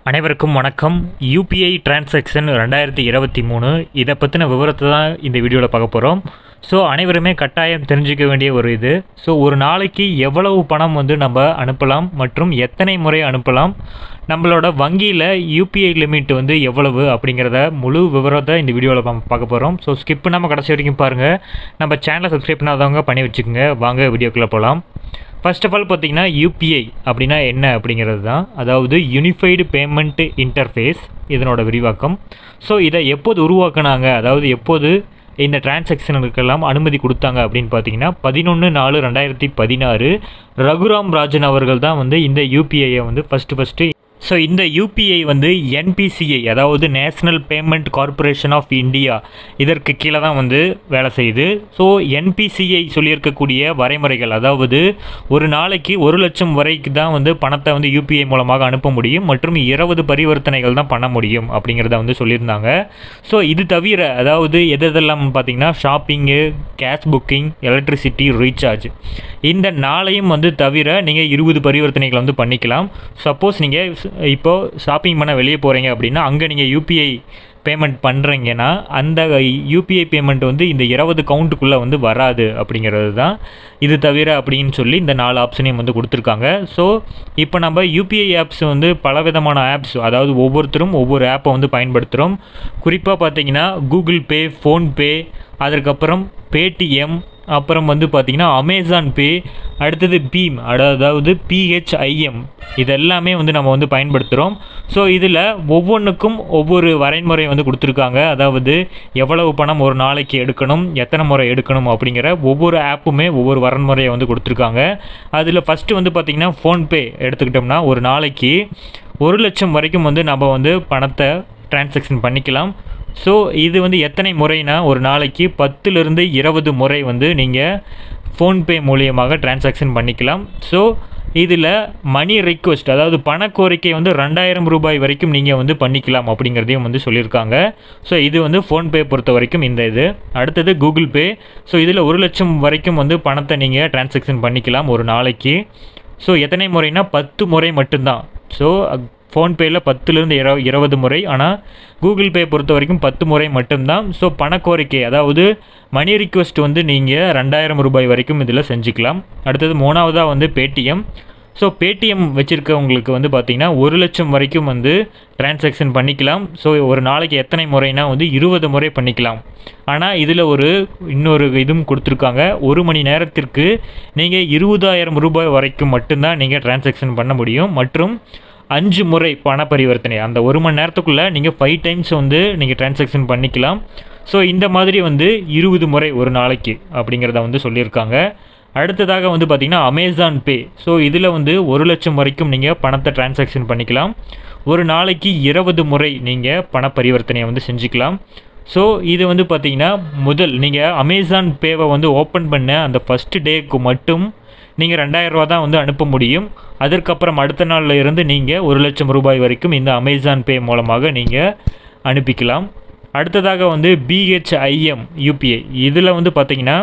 அனைவருக்கும் வணக்கம் UPI transaction ரெண்டாயிரத்தி இருபத்தி மூணு இதை பற்றின விவரத்தை தான் இந்த வீடியோவில் பார்க்க போகிறோம் ஸோ அனைவருமே கட்டாயம் தெரிஞ்சுக்க வேண்டிய ஒரு இது ஸோ ஒரு நாளைக்கு எவ்வளவு பணம் வந்து நம்ம அனுப்பலாம் மற்றும் எத்தனை முறை அனுப்பலாம் நம்மளோட வங்கியில் யூபிஐ லிமிட் வந்து எவ்வளவு அப்படிங்கிறத முழு விவரத்தை இந்த வீடியோவில் பார்க்க போகிறோம் ஸோ ஸ்கிப் பண்ணாமல் கடைசி வரைக்கும் பாருங்கள் நம்ம சேனலை சப்ஸ்கிரைப் பண்ணாதவங்க பண்ணி வச்சுக்கோங்க வாங்க வீடியோக்குள்ளே போகலாம் ஃபர்ஸ்ட் ஆஃப் ஆல் பார்த்தீங்கன்னா யூபிஐ அப்படின்னா என்ன அப்படிங்கிறது தான் அதாவது யூனிஃபைடு பேமெண்ட் இன்டர்ஃபேஸ் இதனோட விரிவாக்கம் ஸோ இதை எப்போது உருவாக்குனாங்க அதாவது எப்போது இந்த டிரான்சாக்ஷனுக்கெல்லாம் அனுமதி கொடுத்தாங்க அப்படின்னு பார்த்தீங்கன்னா பதினொன்று நாலு ரெண்டாயிரத்தி பதினாறு ரகுராம் ராஜன் அவர்கள் தான் வந்து இந்த யூபிஐயை வந்து ஃபஸ்ட்டு ஃபஸ்ட்டு ஸோ இந்த யூபிஐ வந்து என்பிசிஐ அதாவது national payment corporation of India இதற்கு கீழே தான் வந்து வேலை செய்யுது ஸோ என்பிசிஐ சொல்லியிருக்கக்கூடிய வரைமுறைகள் அதாவது ஒரு நாளைக்கு ஒரு லட்சம் வரைக்கு தான் வந்து பணத்தை வந்து யூபிஐ மூலமாக அனுப்ப முடியும் மற்றும் இருபது பரிவர்த்தனைகள் தான் பண்ண முடியும் அப்படிங்கிறத வந்து சொல்லியிருந்தாங்க ஸோ இது தவிர அதாவது எது எதெல்லாம் பார்த்தீங்கன்னா shopping cash booking electricity recharge இந்த நாளையும் வந்து தவிர நீங்கள் இருபது பரிவர்த்தனைகளை வந்து பண்ணிக்கலாம் சப்போஸ் நீங்கள் இப்போது ஷாப்பிங் பண்ண வெளியே போகிறீங்க அப்படின்னா அங்கே நீங்கள் யூபிஐ பேமெண்ட் பண்ணுறீங்கன்னா அந்த யூபிஐ பேமெண்ட் வந்து இந்த இருபது கவுண்ட்டுக்குள்ளே வந்து வராது அப்படிங்கிறது தான் இது தவிர அப்படின்னு சொல்லி இந்த நாலு ஆப்ஷனையும் வந்து கொடுத்துருக்காங்க ஸோ இப்போ நம்ம யூபிஐ ஆப்ஸ் வந்து பலவிதமான ஆப்ஸ் அதாவது ஒவ்வொருத்தரும் ஒவ்வொரு ஆப்பை வந்து பயன்படுத்துகிறோம் குறிப்பாக பார்த்தீங்கன்னா கூகுள் பே ஃபோன்பே அதற்கப்புறம் பேடிஎம் அப்புறம் வந்து பார்த்திங்கன்னா அமேசான் பே அடுத்தது பீம் அதாவது பிஹெச்ஐஎம் இது எல்லாமே வந்து நம்ம வந்து பயன்படுத்துகிறோம் ஸோ இதில் ஒவ்வொன்றுக்கும் ஒவ்வொரு வரைமுறை வந்து கொடுத்துருக்காங்க அதாவது எவ்வளவு பணம் ஒரு நாளைக்கு எடுக்கணும் எத்தனை முறை எடுக்கணும் அப்படிங்கிற ஒவ்வொரு ஆப்புமே ஒவ்வொரு வரன்முறையை வந்து கொடுத்துருக்காங்க அதில் ஃபஸ்ட்டு வந்து பார்த்திங்கன்னா ஃபோன்பே எடுத்துக்கிட்டோம்னா ஒரு நாளைக்கு ஒரு லட்சம் வரைக்கும் வந்து நம்ம வந்து பணத்தை டிரான்சாக்ஷன் பண்ணிக்கலாம் ஸோ இது வந்து எத்தனை முறைனா ஒரு நாளைக்கு பத்துலேருந்து இருபது முறை வந்து நீங்கள் ஃபோன்பே மூலியமாக டிரான்சாக்ஷன் பண்ணிக்கலாம் ஸோ இதில் மணி ரிக்வெஸ்ட் அதாவது பண கோரிக்கை வந்து ரெண்டாயிரம் ரூபாய் வரைக்கும் நீங்கள் வந்து பண்ணிக்கலாம் அப்படிங்கிறதையும் வந்து சொல்லியிருக்காங்க ஸோ இது வந்து ஃபோன்பே பொறுத்த வரைக்கும் இந்த இது அடுத்தது கூகுள் பே ஸோ இதில் ஒரு லட்சம் வரைக்கும் வந்து பணத்தை நீங்கள் டிரான்சாக்ஷன் பண்ணிக்கலாம் ஒரு நாளைக்கு ஸோ எத்தனை முறைனா பத்து முறை மட்டும்தான் ஸோ ஃபோன்பேயில் பத்துலேருந்து இர இருபது முறை ஆனால் கூகுள் பே பொறுத்த வரைக்கும் பத்து முறை மட்டும்தான் ஸோ பணக்கோரிக்கை அதாவது மணி ரிக்வெஸ்ட் வந்து நீங்கள் ரெண்டாயிரம் ரூபாய் வரைக்கும் இதில் செஞ்சுக்கலாம் அடுத்தது மூணாவதாக வந்து பேடிஎம் ஸோ பேடிஎம் வச்சுருக்கவங்களுக்கு வந்து பார்த்திங்கன்னா ஒரு லட்சம் வரைக்கும் வந்து டிரான்சாக்ஷன் பண்ணிக்கலாம் ஸோ ஒரு நாளைக்கு எத்தனை முறைனா வந்து இருபது முறை பண்ணிக்கலாம் ஆனால் இதில் ஒரு இன்னொரு இதுவும் கொடுத்துருக்காங்க ஒரு மணி நேரத்திற்கு நீங்கள் இருபதாயிரம் ரூபாய் வரைக்கும் மட்டும்தான் நீங்கள் டிரான்சாக்ஷன் பண்ண முடியும் மற்றும் அஞ்சு முறை பண பரிவர்த்தனை அந்த ஒரு மணி நேரத்துக்குள்ளே நீங்கள் ஃபைவ் டைம்ஸ் வந்து நீங்கள் டிரான்சாக்ஷன் பண்ணிக்கலாம் ஸோ இந்த மாதிரி வந்து இருபது முறை ஒரு நாளைக்கு அப்படிங்கிறத வந்து சொல்லியிருக்காங்க அடுத்ததாக வந்து பார்த்திங்கன்னா அமேசான் பே ஸோ இதில் வந்து ஒரு லட்சம் வரைக்கும் நீங்கள் பணத்தை டிரான்சாக்ஷன் பண்ணிக்கலாம் ஒரு நாளைக்கு இருபது முறை நீங்கள் பண பரிவர்த்தனையை வந்து செஞ்சுக்கலாம் ஸோ இது வந்து பார்த்திங்கன்னா முதல் நீங்கள் அமேசான் பேவை வந்து ஓப்பன் பண்ண அந்த ஃபஸ்ட்டு டேக்கு மட்டும் நீங்கள் ரெண்டாயிரரூவா தான் வந்து அனுப்ப முடியும் அதற்கப்புறம் அடுத்த நாளில் இருந்து நீங்கள் ஒரு லட்சம் ரூபாய் வரைக்கும் இந்த அமேசான் பே மூலமாக நீங்கள் அனுப்பிக்கலாம் அடுத்ததாக வந்து பிஹெச்ஐஎம் யூபிஐ இதில் வந்து பார்த்திங்கன்னா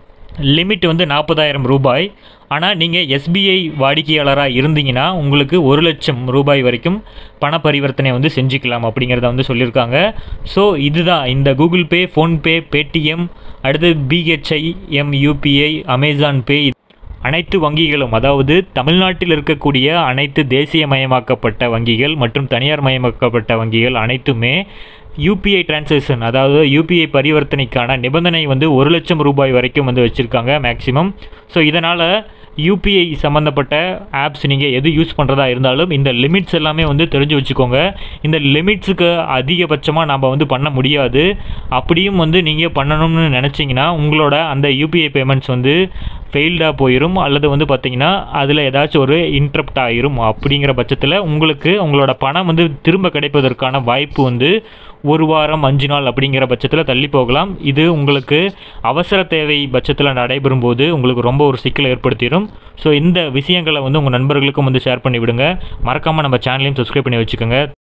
லிமிட் வந்து நாற்பதாயிரம் ரூபாய் ஆனால் நீங்கள் எஸ்பிஐ வாடிக்கையாளராக இருந்தீங்கன்னா உங்களுக்கு ஒரு லட்சம் ரூபாய் வரைக்கும் பண பரிவர்த்தனை வந்து செஞ்சுக்கலாம் அப்படிங்கிறத வந்து சொல்லியிருக்காங்க ஸோ இதுதான் இந்த கூகுள் பே ஃபோன்பே பேடிஎம் அடுத்து பிஹெச்ஐஎம் யூபிஐ அமேசான் பே அனைத்து வங்கிகளும் அதாவது தமிழ்நாட்டில் இருக்கக்கூடிய அனைத்து தேசியமயமாக்கப்பட்ட வங்கிகள் மற்றும் தனியார் மயமாக்கப்பட்ட வங்கிகள் அனைத்துமே யூபிஐ டிரான்சாக்ஷன் அதாவது யூபிஐ பரிவர்த்தனைக்கான நிபந்தனை வந்து ஒரு லட்சம் ரூபாய் வரைக்கும் வந்து வச்சுருக்காங்க மேக்ஸிமம் ஸோ இதனால் யூபிஐ சம்மந்தப்பட்ட ஆப்ஸ் நீங்கள் எது யூஸ் பண்ணுறதா இருந்தாலும் இந்த லிமிட்ஸ் எல்லாமே வந்து தெரிஞ்சு வச்சுக்கோங்க இந்த லிமிட்ஸுக்கு அதிகபட்சமாக நம்ம வந்து பண்ண முடியாது அப்படியும் வந்து நீங்கள் பண்ணணும்னு நினச்சிங்கன்னா உங்களோட அந்த யூபிஐ பேமெண்ட்ஸ் வந்து ஃபெயில்டாக போயிடும் அல்லது வந்து பார்த்திங்கன்னா அதில் ஏதாச்சும் ஒரு இன்ட்ரப்ட் ஆகிரும் அப்படிங்கிற பட்சத்தில் உங்களுக்கு உங்களோட பணம் வந்து திரும்ப கிடைப்பதற்கான வாய்ப்பு வந்து ஒரு வாரம் அஞ்சு நாள் அப்படிங்கிற பட்சத்தில் தள்ளி போகலாம் இது உங்களுக்கு அவசர தேவை பட்சத்தில் நடைபெறும் போது உங்களுக்கு ரொம்ப ஒரு சிக்கலை ஏற்படுத்திடும் ஸோ இந்த விஷயங்களை வந்து உங்கள் நண்பர்களுக்கும் வந்து ஷேர் பண்ணி விடுங்க மறக்காமல் நம்ம சேனலையும் சப்ஸ்கிரைப் பண்ணி வச்சுக்கோங்க